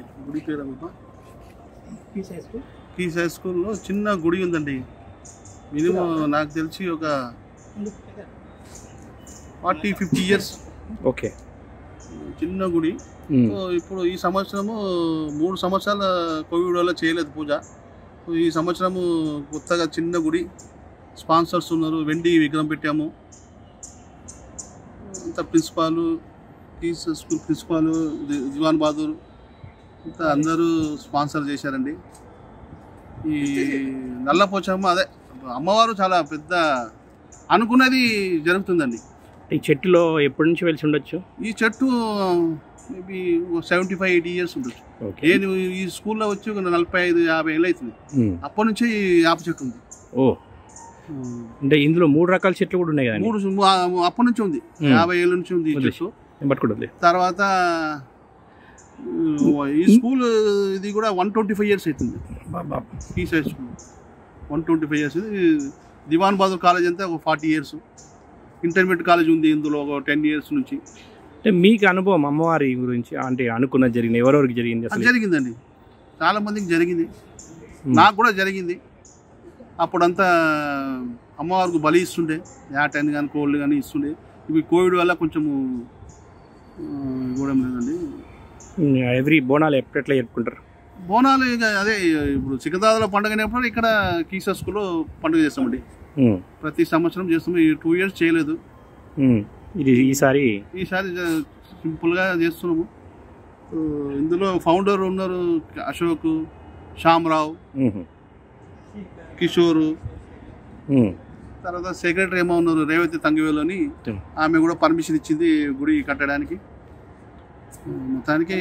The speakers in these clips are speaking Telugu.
గుడి పేరు అమ్మా పీస్ హై స్కూల్లో చిన్న గుడి ఉందండి మినిమం నాకు తెలిసి ఒక ఫార్టీ ఫిఫ్టీ ఇయర్స్ ఓకే చిన్న గుడి సో ఇప్పుడు ఈ సంవత్సరము మూడు సంవత్సరాల కోవిడ్ వల్ల చేయలేదు పూజ సో ఈ సంవత్సరము కొత్తగా చిన్న గుడి స్పాన్సర్స్ ఉన్నారు వెండి విగ్రహం పెట్టాము అంతా ప్రిన్సిపాలు పీస్ స్కూల్ ప్రిన్సిపాలు ది- దివాన్ బహదూర్ అంతా అందరూ స్పాన్సర్ చేశారండి ఈ నల్లపోచమ్మ అదే అమ్మవారు చాలా పెద్ద అనుకున్నది జరుగుతుందండి ఈ చెట్టులో ఎప్పటి నుంచి వెలిసి ఉండొచ్చు ఈ చెట్టు maybe seventy five eighty years ఉండొచ్చు ఓకే నేను ఈ స్కూల్లో వచ్చి ఒక నలభై ఐదు యాభై ఏళ్ళు అవుతుంది ఉమ్. అప్పటి నుంచి ఈ యాప చెట్టు ఉంది ఓ అంటే ఇందులో మూడు రకాల చెట్లు కూడా ఉన్నాయి కదండి మూడు సు- ఆ- అప్పటి నుంచి ఉంది ఉమ్. యాభై ఏళ్ళ నుంచి ఉంది ఈ ఉంది. చెట్టు నేను పట్టుకుంటుంది తర్వాత ఉమ్, ఈ స్కూల్ ఇది కూడా వన్ ట్వంటీ ఫైవ్ ఇయర్స్ అవుతుంది ఈ side school one twenty five years Diwan Bahadur college అంతా ఒక ఫార్టీ ఇయర్స్ ఇంటర్మీడియట్ కాలేజ్ ఉంది ఇందులో ఒక టెన్ ఇయర్స్ నుంచి అంటే మీకు అనుభవం అమ్మవారి గురించి అంటే అనుకున్నది జరిగింది ఎవరెవరికి జరిగింది అది అసలు జరిగిందండి చాలా మందికి జరిగింది ఉమ్. నాకు కూడా జరిగింది అప్పుడంతా అమ్మవారికి బలి ఇస్తుండే యాటన్ కానీ కోల్డ్ కానీ ఇస్తుండే ఇవి కోవిడ్ వల్ల కొంచెము ఆ, ఇవ్వడం లేదండి ఉమ్, ఎవ్రీ బోనాలు ఎప్పుడెట్లా జరుపుకుంటారు బోనాలు ఇక అదే ఇప్పుడు సికదాదుల పండుగ అయినప్పుడు ఇక్కడ కీసా స్కూల్లో పండుగ చేస్తామండి ఉమ్, ప్రతి సంవత్సరం చేస్తాము ఈ టూ ఇయర్స్ చేయలేదు ఉమ్. ఇది ఈసారి ఈసారి జ- సింపుల్గా చేస్తున్నాము ఆ, ఇందులో ఫౌండర్ ఉన్నారు అశోక్ శ్యామరావు ఉహు, కిషోరు ఉమ్. తర్వాత సెక్రటరీ ఏమో ఉన్నారు రేవతి తంగివేలు అని Hmm. ఆమె కూడా పర్మిషన్ ఇచ్చింది గుడి కట్టడానికి ఉమ్, మొత్తానికి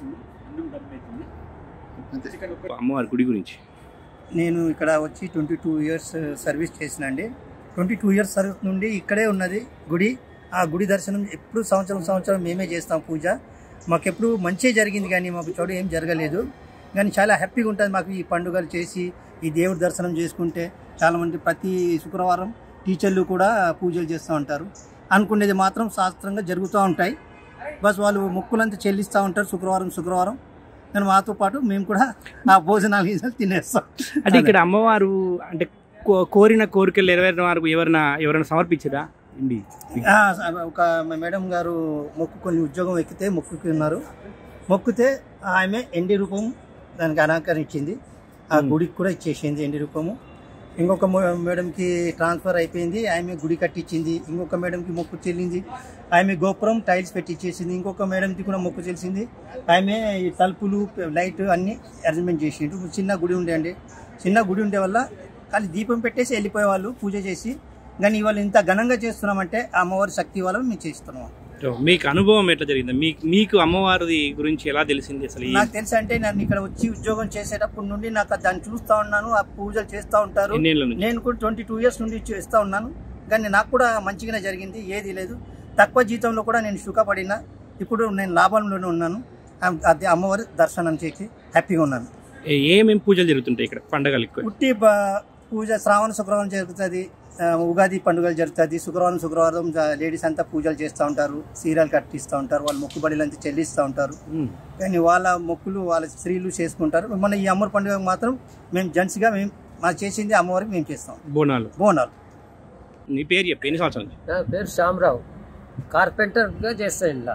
అంతే అమ్మవారి గుడి గురించి నేను ఇక్కడ వచ్చి ట్వంటీ టూ ఇయర్స్ సర్వీస్ చేసినండి ట్వంటీ టూ ఇయర్స్ సర్వీస్ నుండి ఇక్కడే ఉన్నది గుడి ఆ గుడి దర్శనం ఎప్పుడు సంవత్సరం సంవత్సరం మేమే చేస్తాం పూజ మాకు ఎప్పుడు మంచి జరిగింది కానీ మాకు చెడు ఏం జరగలేదు కానీ చాలా హ్యాపీగా ఉంటుంది మాకు ఈ పండుగలు చేసి ఈ దేవుడి దర్శనం చేసుకుంటే చాలామంది ప్రతి శుక్రవారం టీచర్లు కూడా పూజలు చేస్తూ ఉంటారు అనుకునేది మాత్రం శాస్త్రంగా జరుగుతూ ఉంటాయి బస్ వాళ్ళు మొక్కులంతా చెల్లిస్తూ ఉంటారు శుక్రవారం శుక్రవారం కానీ మాతో పాటు మేము కూడా ఆ భోజనాలు గీజనాలు తినేస్తాం అంటే ఇక్కడ అమ్మవారు అంటే కో- కోరిన కోరికలు నెరవేరిన వారు ఎవరైనా ఎవరైనా సమర్పించదా ఇండి ఆ, ఒక మేడం గారు మొక్కుకొని ఉద్యోగం ఎక్కితే మొక్కుకున్నారు మొక్కితే ఆమె ఎండి రూపం దానికి అలంకరించింది ఆ Hmm. గుడికి కూడా ఇచ్చేసింది ఎండి రూపము ఇంకొక మ- మేడంకి ట్రాన్స్ఫర్ అయిపోయింది ఆమె గుడి కట్టించింది ఇంకొక మేడంకి మొక్కు చెల్లింది ఆమె గోపురం టైల్స్ పెట్టి ఇచ్చేసింది ఇంకొక మేడంకి కూడా మొక్కు చెల్లింది ఆమె ఈ తలుపులు లైట్ అన్ని అరేంజ్మెంట్ చేసిండు చిన్న గుడి ఉండే అండి చిన్న గుడి ఉండే వల్ల ఖాళీ దీపం పెట్టేసి వెళ్ళిపోయేవాళ్ళు పూజ చేసి కానీ ఇవాళ ఇంత ఘనంగా చేస్తున్నామంటే ఆ అమ్మవారి శక్తి వల్ల మేము చేస్తున్నాం మీకు అనుభవం ఎట్లా జరిగింది మీకు మీకు అమ్మవారి గురించి ఎలా తెలిసింది అసలు ఈ- నాకు తెలుసు అంటే నేను ఇక్కడ వచ్చి ఉద్యోగం చేసేటప్పటి నుండి నాకు దాన్ని చూస్తా ఉన్నాను ఆ పూజలు చేస్తూ ఉంటారు ఎన్నేళ్ళ నుంచి నేను కూడా ట్వంటీ టూ ఇయర్స్ నుండి చేస్తూ ఉన్నాను కానీ నాకు కూడా మంచిగానే జరిగింది ఏది లేదు తక్కువ జీతంలో కూడా నేను సుఖపడినా ఇప్పుడు నేను లాభంలోనే ఉన్నాను ఆ- అది అమ్మవారి దర్శనం చేసి హ్యాపీగా ఉన్నాను ఏ- ఏమేం పూజలు జరుగుతుంటాయి ఇక్కడ పండగలు ఎక్కువ పుట్టి బ- పూజ శ్రావణ శుక్రవారం జరుగుతుంది ఆ, ఉగాది పండుగలు జరుగుతుంది శుక్రవారం శుక్రవారం లేడీస్ అంతా పూజలు చేస్తూ ఉంటారు సీరియల్ కట్టిస్తూ ఉంటారు వాళ్ళ మొక్కుబడులు అంతా చెల్లిస్తూ ఉంటారు ఉమ్. కానీ వాళ్ళ మొక్కులు వాళ్ళ స్త్రీలు చేసుకుంటారు మన ఈ అమ్మవారి పండుగ మాత్రం మేము జెంట్స్గా మేము మా చేసింది అమ్మవారికి మేము చేస్తాం బోనాలు బోనాలు నీ పేరు చెప్పు ఎన్ని సంవత్సరాల నుంచి నా పేరు శ్యామరావు కార్పెంటర్గా చేస్తాను ఇలా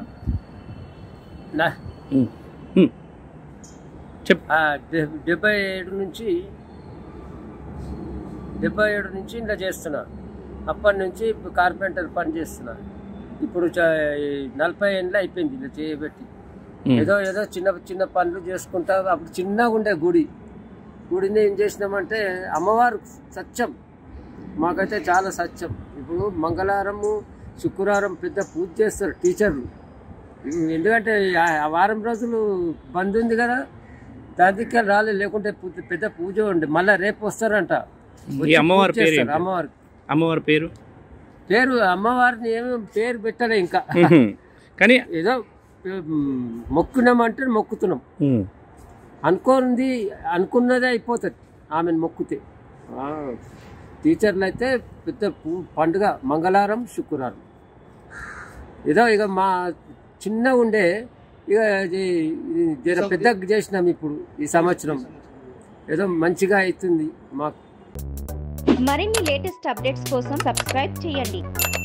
నా ఉమ్. ఉమ్. చెప్పు ఆ డె- డెబ్బై ఏడు నుంచి డెబ్బై ఏడు నుంచి ఇలా చేస్తున్నా అప్పటి నుంచి ఇప్పుడు కార్పెంటర్ పని చేస్తున్నా ఇప్పుడు చ- ఈ నలభై ఏళ్ళు అయిపోయింది ఇలా చేయబెట్టి ఉమ్. ఏదో ఏదో చిన్న చిన్న పనులు చేసుకుంటా అప్పుడు చిన్నగా ఉండే గుడి గుడిని ఏం చేసినామంటే అమ్మవారు సత్యం మాకైతే చాలా సత్యం ఇప్పుడు మంగళవారము శుక్రవారం పెద్ద పూజ చేస్తారు టీచర్లు ఎందుకంటే ఆ- ఆ వారం రోజులు బంద్ ఉంది కదా దానికి రాలేదు లేకుంటే పూజ- పెద్ద పూజ ఉండే మళ్ళీ రేపు వస్తారంట ఈ వచ్చి అమ్మవారి పూజ పేరు చేస్తారు ఏంటి? అమ్మవారి అమ్మవారి పేరు పేరు అమ్మవారిని ఏమీ పేరు పెట్టలే ఇంకా ఉహుం. కానీ ఏదో ఉమ్, మొక్కున్నామంటే మొక్కుతున్నాం ఉమ్. అనుకోనిది అనుకున్నదే అయిపోతుంది ఆమెను మొక్కుతే ఆ, టీచర్లు అయితే పెద్ద పూ- పండుగ మంగళవారం శుక్రవారం ఏదో ఇక మా చిన్న ఉండే ఇక ఇది ఇది జర పెద్దగా చేసినాం ఇప్పుడు ఈ సంవత్సరం ఏదో మంచిగా అవుతుంది మాకు మరిన్ని లేటెస్ట్ అప్డేట్స్ కోసం సబ్స్క్రైబ్ చేయండి